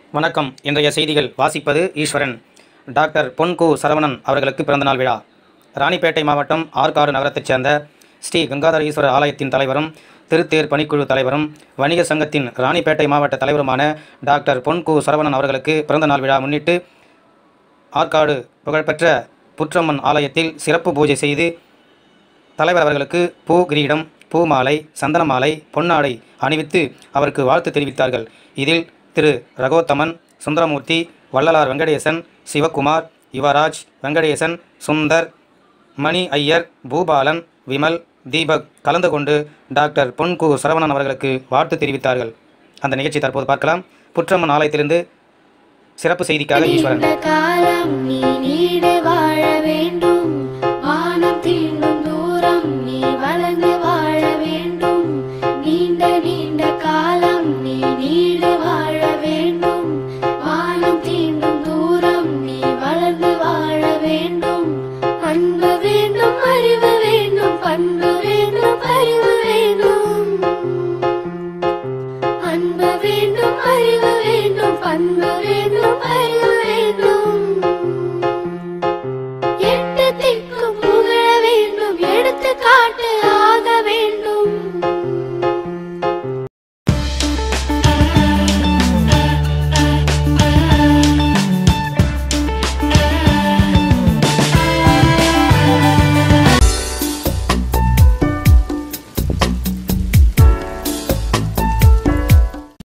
வணக்கம் இன்றைய செய்திகள் வாசிப்பது ஈஸ்வரன் டாக்டர் பொன்கு சரவணன் அவர்களுக்கு பிறந்தநாள் விழா ராணிப்பேட்டை மாவட்டம் ஆற்காடு நகரத்தைச் சேர்ந்த ஸ்ரீ கங்காதர ஈஸ்வரர் ஆலயத்தின் தலைவரும் திருத்தேர் பணிக்குழு தலைவரும் வணிக சங்கத்தின் ராணிப்பேட்டை மாவட்ட தலைவருமான டாக்டர் பொன்கு சரவணன் அவர்களுக்கு பிறந்தநாள் விழா முன்னிட்டு ஆற்காடு புகழ்பெற்ற புற்றம்மன் ஆலயத்தில் சிறப்பு பூஜை செய்து தலைவர் அவர்களுக்கு பூ கிரீடம் பூ மாலை சந்தன மாலை பொன்னாடை அணிவித்து அவருக்கு வாழ்த்து தெரிவித்தார்கள் இதில் திரு ரகோத்தமன் சுந்தரமூர்த்தி வள்ளலார் வெங்கடேசன் சிவகுமார் யுவராஜ் வெங்கடேசன் சுந்தர் மணி ஐயர் பூபாலன் விமல் தீபக் கலந்து கொண்டு டாக்டர் பொன்கு சரவணன் அவர்களுக்கு வாழ்த்து தெரிவித்தார்கள் அந்த நிகழ்ச்சி தற்போது பார்க்கலாம் புற்றம்மன் ஆலயத்திலிருந்து சிறப்பு செய்திக்காக ஈஸ்வரன் நீண்ட காலம் நீ நீடு வாழ வேண்டும் வானம் தீண்டும் தூரம் நீ வளர்ந்து வாழ வேண்டும் நீண்ட நீண்ட காலம் நீ நீடு வாழ வேண்டும் வானம் தீண்டும் தூரம் நீ வளர்ந்து வாழ வேண்டும் அன்பு வேண்டும் அறிவு வேண்டும் பண்பு வேண்டும் அறிவு வேண்டும் அன்பு வேண்டும் அறிவு வேண்டும் பண்பு வேண்டும் அறிவு